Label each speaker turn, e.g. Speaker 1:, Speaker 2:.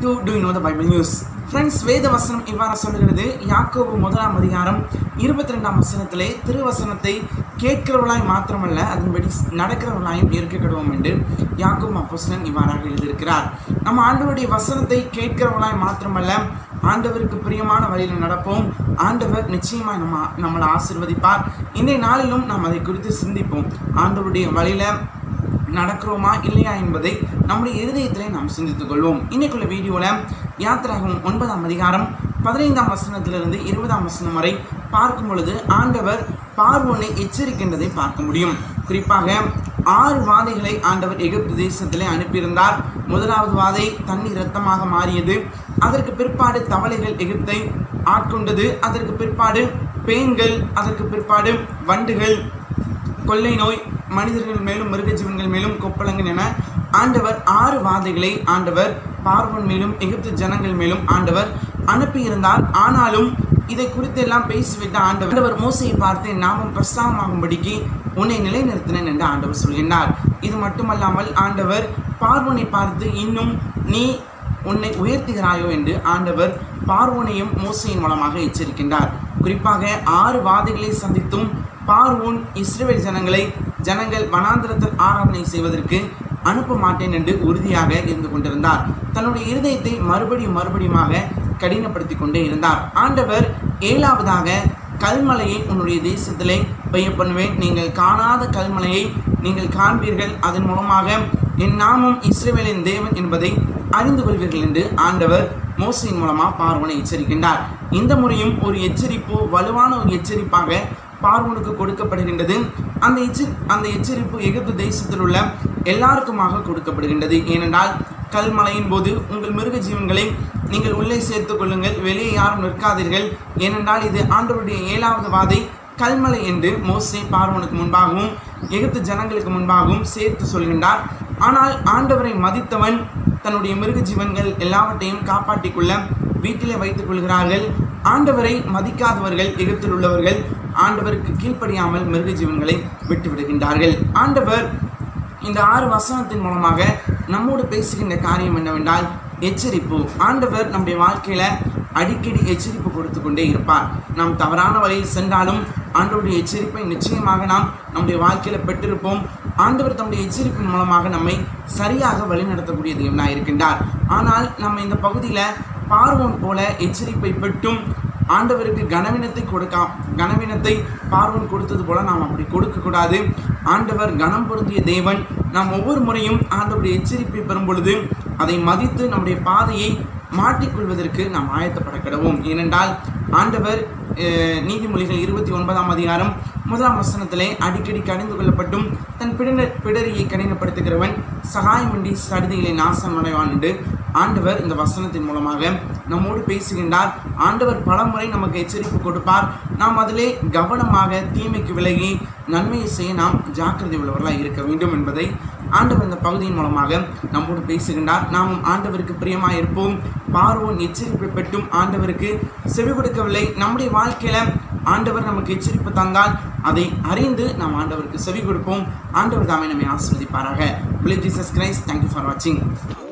Speaker 1: to do know the Bible news friends வேத வசனம் இவ்வாறு சொல்லுகிறது யாக்கோபு முதலாம் அதிகாரம் இருபத்தி ரெண்டாம் வசனத்திலே திருவசனத்தை கேட்கிறவர்களாய் மாத்திரமல்ல அதன்படி நடக்கிறவர்களாயும் இருக்க கடுவோம் என்று யாக்கோபு அப்போஸ்தலன் இவ்வாறாக எழுதியிருக்கிறார் நம்ம ஆண்டவருடைய வசனத்தை கேட்கிறவர்களாய் மாத்திரமல்ல ஆண்டவருக்கு பிரியமான வழியில் நடப்போம் ஆண்டவர் நிச்சயமாக நம்ம நம்மளை ஆசிர்வதிப்பார் இன்றைய நாளிலும் நாம் அதை குறித்து சிந்திப்போம் ஆண்டவருடைய வழியில் நடக்கிறோமா இல்லையா என்பதை நம்முடைய இருதயத்திலே நாம் சிந்தித்துக் கொள்வோம் இன்னைக்குள்ள வீடியோவில் யாத்திராகும் ஒன்பதாம் அதிகாரம் பதினைந்தாம் வசனத்திலிருந்து இருபதாம் வசனம் வரை பார்க்கும் பொழுது ஆண்டவர் பார்வோனை எச்சரிக்கின்றதை பார்க்க முடியும் குறிப்பாக ஆறு வாதைகளை ஆண்டவர் எகிப்து தேசத்திலே அனுப்பியிருந்தார் முதலாவது வாதை தண்ணீர் இரத்தமாக மாறியது அதற்கு பிற்பாடு தவளைகள் எகிப்தை ஆட்கொண்டது அதற்கு பிற்பாடு பேன்கள் அதற்கு பிற்பாடு வண்டுகள் கொள்ளை நோய் மனிதர்கள் மேலும் மிருக ஜீவன்கள் மேலும் கொப்பளங்கள் என ஆண்டவர் ஆறு வாதைகளை ஆண்டவர் பார்வன் மேலும் எகிப்து ஜனங்கள் மேலும் ஆண்டவர் அனுப்பியிருந்தார் ஆனாலும் இதை குறித்து எல்லாம் பேசிவிட்ட ஆண்டவர் ஆண்டவர் மோசையை பார்த்து நாமம் பிரஸ்தாபமாகும்படிக்கு உன்னை நிலைநிறுத்தினேன் என்று ஆண்டவர் சொல்கின்றார் இது மட்டுமல்லாமல் ஆண்டவர் பார்வனை பார்த்து இன்னும் நீ உன்னை உயர்த்துகிறாயோ என்று ஆண்டவர் பார்வோனையும் மோசையின் மூலமாக எச்சரிக்கின்றார் குறிப்பாக ஆறு வாதைகளை சந்தித்தும் பார்வோன் இஸ்ரேல் ஜனங்களை ஜனங்கள் வனாந்திரத்தில் ஆராதனை செய்வதற்கு அனுப்ப மாட்டேன் என்று உறுதியாக இருந்து கொண்டிருந்தார் தன்னுடைய இருதயத்தை மறுபடியும் மறுபடியுமாக கடினப்படுத்தி கொண்டே இருந்தார் ஆண்டவர் ஏழாவதாக கல்மலையை உன்னுடைய தேசத்திலே பெய்ய பண்ணுவேன் நீங்கள் காணாத கல்மலையை நீங்கள் காண்பீர்கள் அதன் மூலமாக என் நாமம் இஸ்ரேவேலின் தேவன் என்பதை அறிந்து கொள்வீர்கள் என்று ஆண்டவர் மோசையின் மூலமாக பார்வனை எச்சரிக்கின்றார் இந்த முறையும் ஒரு எச்சரிப்பு வலுவான ஒரு எச்சரிப்பாக பார்வனுக்கு கொடுக்கப்படுகின்றது அந்த எச்சரி அந்த எச்சரிப்பு எகிப்து தேசத்தில் உள்ள எல்லாருக்குமாக கொடுக்கப்படுகின்றது ஏனென்றால் கல்மலையின் போது உங்கள் மிருக ஜீவன்களை நீங்கள் உள்ளே சேர்த்துக் கொள்ளுங்கள் வெளியே யாரும் நிற்காதீர்கள் ஏனென்றால் இது ஆண்டவருடைய ஏழாவது வாதை கல்மலை என்று மோசே பார்வனுக்கு முன்பாகவும் எகிப்து ஜனங்களுக்கு முன்பாகவும் சேர்த்து சொல்கின்றார் ஆனால் ஆண்டவரை மதித்தவன் தன்னுடைய மிருக ஜீவன்கள் எல்லாவற்றையும் காப்பாற்றிக் கொள்ள வீட்டிலே வைத்துக் கொள்கிறார்கள் ஆண்டவரை மதிக்காதவர்கள் எகிப்தில் உள்ளவர்கள் ஆண்டவருக்கு கீழ்ப்படியாமல் மிருக ஜீவன்களை விட்டு விடுகின்றார்கள் ஆண்டவர் இந்த ஆறு வசனத்தின் மூலமாக நம்மோடு பேசுகின்ற காரியம் என்னவென்றால் எச்சரிப்பு ஆண்டவர் நம்முடைய வாழ்க்கையில அடிக்கடி எச்சரிப்பு கொடுத்து கொண்டே இருப்பார் நாம் தவறான வழியில் சென்றாலும் ஆண்டவருடைய எச்சரிப்பை நிச்சயமாக நாம் நம்முடைய வாழ்க்கையில பெற்றிருப்போம் ஆண்டவர் தம்முடைய எச்சரிப்பின் மூலமாக நம்மை சரியாக வழிநடத்தக்கூடிய தேவனாக இருக்கின்றார் ஆனால் நம்ம இந்த பகுதியில் பார்வோன் போல எச்சரிப்பை பெற்றும் ஆண்டவருக்கு கனவினத்தை கொடுக்கா கனவினத்தை பார்வன் கொடுத்தது போல நாம் அப்படி கொடுக்கக்கூடாது ஆண்டவர் கனம் பொருந்திய தேவன் நாம் ஒவ்வொரு முறையும் ஆண்டவருடைய எச்சரிப்பை பெறும் பொழுது அதை மதித்து நம்முடைய பாதையை மாட்டிக்கொள்வதற்கு நாம் ஆயத்தப்பட கிடவோம் ஏனென்றால் ஆண்டவர் அஹ், நீதிமொழிகள் இருபத்தி ஒன்பதாம் அதிகாரம் முதலாம் வசனத்திலே அடிக்கடி கடிந்து கொள்ளப்பட்டும் தன் பிடர பிடரியை கடினப்படுத்துகிறவன் சகாயமின்றி சடுதிகளை நாசம் அடைவான் என்று ஆண்டவர் இந்த வசனத்தின் மூலமாக நம்மோடு பேசுகின்றார் ஆண்டவர் பலமுறை நமக்கு எச்சரிப்பு கொடுப்பார் நாம் அதிலே கவனமாக தீமைக்கு விலகி நன்மையை செய்ய நாம் ஜாக்கிரதை உள்ளவர்களாக இருக்க வேண்டும் என்பதை ஆண்டவர் இந்த பகுதியின் மூலமாக நம்மோடு பேசுகின்றார் நாமும் ஆண்டவருக்கு பிரியமாக இருப்போம் பார்வோன் எச்சரிப்பை பெற்றும் ஆண்டவருக்கு செவி கொடுக்கவில்லை நம்முடைய வாழ்க்கையில ஆண்டவர் நமக்கு எச்சரிப்பு தந்தால் அதை அறிந்து நாம் ஆண்டவருக்கு செவி கொடுப்போம் ஆண்டவர் தாமே நம்மை ஆஸ்வதிப்பாராக bless Jesus Christ thank you for வாட்சிங்